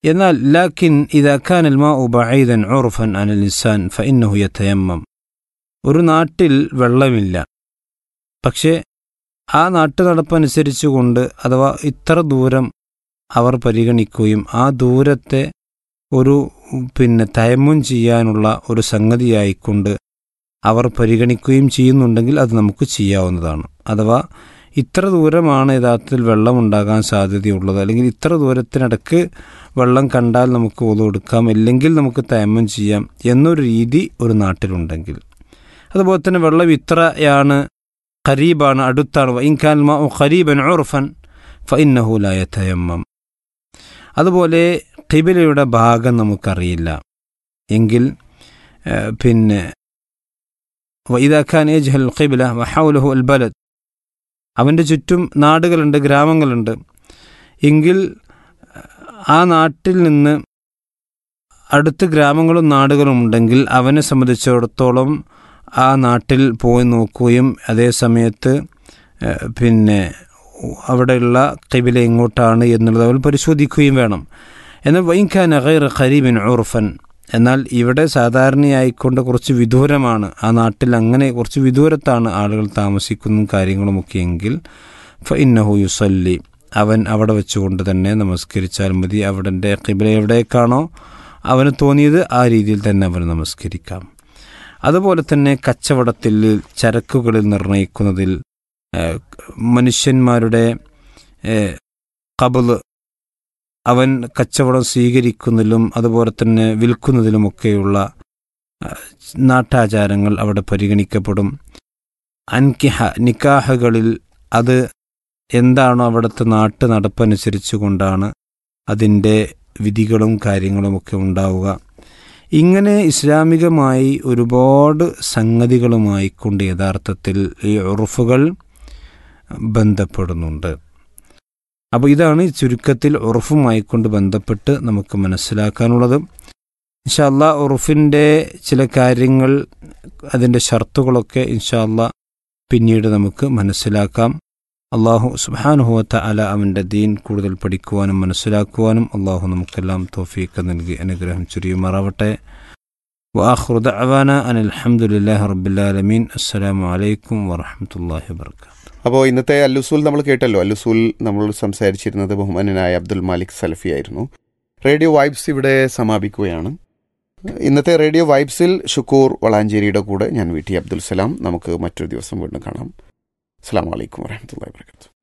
എന്നാൽ ലാക്കിൻ ഇതാക്കാൻ അൽമാ ഉബൈദൻ ഉറുഫൻ അനൽ ഇൻസാൻ ഫഇന്നഹു യതയമ്മം ഒരു നാട്ടിൽ വെള്ളമില്ല പക്ഷേ ആ നാട്ടു നടപ്പനുസരിച്ച് കൊണ്ട് അഥവാ ഇത്ര ദൂരം അവർ പരിഗണിക്കുകയും ആ ദൂരത്തെ ഒരു പിന്നെ തയമ്മും ചെയ്യാനുള്ള ഒരു സംഗതിയായിക്കൊണ്ട് അവർ പരിഗണിക്കുകയും ചെയ്യുന്നുണ്ടെങ്കിൽ അത് നമുക്ക് ചെയ്യാവുന്നതാണ് അഥവാ ഇത്ര ദൂരമാണ് യഥാർത്ഥത്തിൽ വെള്ളമുണ്ടാകാൻ സാധ്യതയുള്ളത് അല്ലെങ്കിൽ ഇത്ര ദൂരത്തിനിടക്ക് വെള്ളം കണ്ടാൽ നമുക്ക് ഒതു കൊടുക്കാം അല്ലെങ്കിൽ നമുക്ക് തയമ്മം ചെയ്യാം എന്നൊരു രീതി ഒരു നാട്ടിലുണ്ടെങ്കിൽ അതുപോലെ തന്നെ വെള്ളം ഇത്രയാണ് ഖരീബാണ് അടുത്താണ് ഇൻകാൻ ഖരീബൻ ഉർഫൻ ഫഇന്നഹുലായ തയമ്മം അതുപോലെ ഖിബിലയുടെ ഭാഗം നമുക്കറിയില്ല എങ്കിൽ പിന്നെ വൈദാഖാൻ ഏജ്ഹൽ ഖിബില വഹൗലഹു അൽ ബലദ് അവൻ്റെ ചുറ്റും നാടുകളുണ്ട് ഗ്രാമങ്ങളുണ്ട് എങ്കിൽ ആ നാട്ടിൽ നിന്ന് അടുത്ത് ഗ്രാമങ്ങളും നാടുകളും ഉണ്ടെങ്കിൽ അവനെ സംബന്ധിച്ചിടത്തോളം ആ നാട്ടിൽ പോയി നോക്കുകയും അതേ സമയത്ത് പിന്നെ അവിടെയുള്ള കബില എങ്ങോട്ടാണ് എന്നുള്ളത് അവൻ പരിശോധിക്കുകയും വേണം എന്നാൽ വൈഖാൻ അഗൈർ ഖരീബിൻ ഉർഫൻ എന്നാൽ ഇവിടെ സാധാരണയായിക്കൊണ്ട് കുറച്ച് വിദൂരമാണ് ആ നാട്ടിൽ അങ്ങനെ കുറച്ച് വിദൂരത്താണ് ആളുകൾ താമസിക്കുന്നതും കാര്യങ്ങളുമൊക്കെ എങ്കിൽ ഫ ഇന്നഹു യുസല്ലി അവൻ അവിടെ വെച്ചുകൊണ്ട് തന്നെ നമസ്കരിച്ചാൽ മതി അവിടെ കിബില എവിടേക്കാണോ അവന് തോന്നിയത് ആ രീതിയിൽ തന്നെ അവന് നമസ്കരിക്കാം അതുപോലെ തന്നെ കച്ചവടത്തിൽ ചരക്കുകളിൽ നിർണയിക്കുന്നതിൽ മനുഷ്യന്മാരുടെ കബിള് അവൻ കച്ചവടം സ്വീകരിക്കുന്നതിലും അതുപോലെ തന്നെ വിൽക്കുന്നതിലുമൊക്കെയുള്ള നാട്ടാചാരങ്ങൾ അവിടെ പരിഗണിക്കപ്പെടും അൻകിഹ നിക്കാഹകളിൽ അത് എന്താണോ അവിടുത്തെ നാട്ട് നടപ്പനുസരിച്ച് കൊണ്ടാണ് അതിൻ്റെ വിധികളും കാര്യങ്ങളുമൊക്കെ ഉണ്ടാവുക ഇങ്ങനെ ഇസ്ലാമികമായി ഒരുപാട് സംഗതികളുമായി കൊണ്ട് യഥാർത്ഥത്തിൽ ഈ ഉറുഫുകൾ ബന്ധപ്പെടുന്നുണ്ട് അപ്പോൾ ഇതാണ് ചുരുക്കത്തിൽ ഉറുഫുമായി കൊണ്ട് ബന്ധപ്പെട്ട് നമുക്ക് മനസ്സിലാക്കാനുള്ളത് ഇൻഷാല്ല ഉറുഫിൻ്റെ ചില കാര്യങ്ങൾ അതിൻ്റെ ഷർത്തുകളൊക്കെ ഇൻഷാല്ല പിന്നീട് നമുക്ക് മനസ്സിലാക്കാം അള്ളാഹു സുബാനുഹുവത്ത അല അവൻ്റെ ദീൻ കൂടുതൽ പഠിക്കുവാനും മനസ്സിലാക്കുവാനും അള്ളാഹു നമുക്കെല്ലാം തോഫീക്ക് നൽകി അനുഗ്രഹം ചുരിയുമാറാവട്ടെ വാഹുർ ദഅവാന അൻ അൽഹംദുലില്ലാഹി റബ്ബിൽ ആലമീൻ അസ്സലാമു അലൈക്കും വറഹ്മത്തുള്ളാഹി വബറകാതുഹു അപ്പോൾ ഇന്നത്തെ അല്ലുസൂൽ നമ്മൾ കേട്ടല്ലോ അല്ലുസൂൽ നമ്മൾ സംസാരിച്ചിരുന്നത് ബഹുമാനനായ അബ്ദുൽ മാലിക് സലഫി ആയിരുന്നു റേഡിയോ വൈബ്സ് ഇവിടെ സമാപിക്കുകയാണ് ഇന്നത്തെ റേഡിയോ വൈബ്സിൽ ഷുക്കൂർ വളാഞ്ചേരിയുടെ കൂടെ ഞാൻ വി ടി അബ്ദുൽ സലാം നമുക്ക് മറ്റൊരു ദിവസം വീണ്ടും കാണാം അസ്സാം വലൈക്കും വാഹമത്തല്ലാ വാബർക്കാത്തു